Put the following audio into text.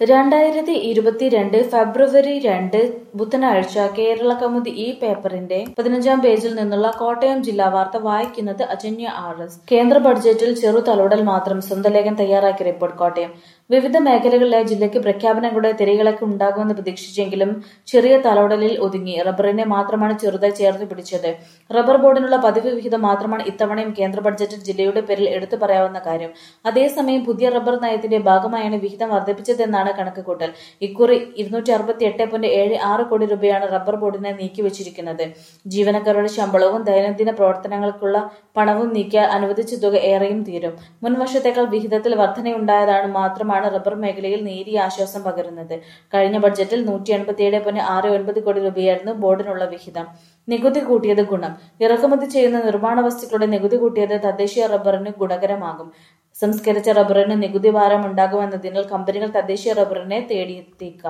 രണ്ടായിരത്തി ഇരുപത്തിരണ്ട് ഫെബ്രുവരി രണ്ട് ബുധനാഴ്ച കേരള കൗമുദി ഈ പേപ്പറിന്റെ പതിനഞ്ചാം പേജിൽ നിന്നുള്ള കോട്ടയം ജില്ലാ വാർത്ത വായിക്കുന്നത് അജന്യ ആർ എസ് കേന്ദ്ര ബഡ്ജറ്റിൽ ചെറു തലോടൽ മാത്രം സ്വന്തം ലേഖൻ തയ്യാറാക്കിയ റിപ്പോർട്ട് കോട്ടയം വിവിധ മേഖലകളിലെ ജില്ലയ്ക്ക് പ്രഖ്യാപനങ്ങളുടെ തിരകളൊക്കെ ഉണ്ടാകുമെന്ന് പ്രതീക്ഷിച്ചെങ്കിലും ചെറിയ തലോടലിൽ ഒതുങ്ങി റബ്ബറിനെ മാത്രമാണ് ചെറുതായി ചേർത്ത് പിടിച്ചത് റബ്ബർ ബോർഡിനുള്ള പതിവ് വിഹിതം മാത്രമാണ് ഇത്തവണയും കേന്ദ്ര ബഡ്ജറ്റിൽ ജില്ലയുടെ പേരിൽ എടുത്തു പറയാവുന്ന കാര്യം അതേസമയം പുതിയ റബ്ബർ നയത്തിന്റെ ഭാഗമായാണ് വിഹിതം വർദ്ധിപ്പിച്ചതെന്നാണ് കണക്കുകൂട്ടൽ ഇക്കുറി ഇരുന്നൂറ്റി അറുപത്തി എട്ട് പോയിന്റ് ഏഴ് ആറ് കോടി രൂപയാണ് റബ്ബർ ബോർഡിനെ നീക്കിവച്ചിരിക്കുന്നത് ജീവനക്കാരുടെ ശമ്പളവും ദൈനംദിന പ്രവർത്തനങ്ങൾക്കുള്ള പണവും നീക്കിയാൽ അനുവദിച്ച തുക ഏറെയും തീരും മുൻ വർഷത്തേക്കാൾ വിഹിതത്തിൽ വർധനയുണ്ടായതാണ് മാത്രമാണ് റബ്ബർ മേഖലയിൽ നേരിയ ആശ്വാസം പകരുന്നത് കഴിഞ്ഞ ബഡ്ജറ്റിൽ നൂറ്റി എൺപത്തിയേഴ് പോയിന്റ് ആറ് ഒൻപത് കോടി രൂപയായിരുന്നു ബോർഡിനുള്ള വിഹിതം നികുതി കൂട്ടിയത് ഗുണം ഇറക്കുമതി ചെയ്യുന്ന നിർമ്മാണ വസ്തുക്കളുടെ നികുതി കൂട്ടിയത് തദ്ദേശീയ റബ്ബറിന് ഗുണകരമാകും സംസ്കരിച്ച റബ്ബറിന് നികുതി ഭാരം ഉണ്ടാകുമെന്നതിനാൽ കമ്പനികൾ തദ്ദേശീയ റബ്ബറിനെ തേടിയെത്തിക്കാം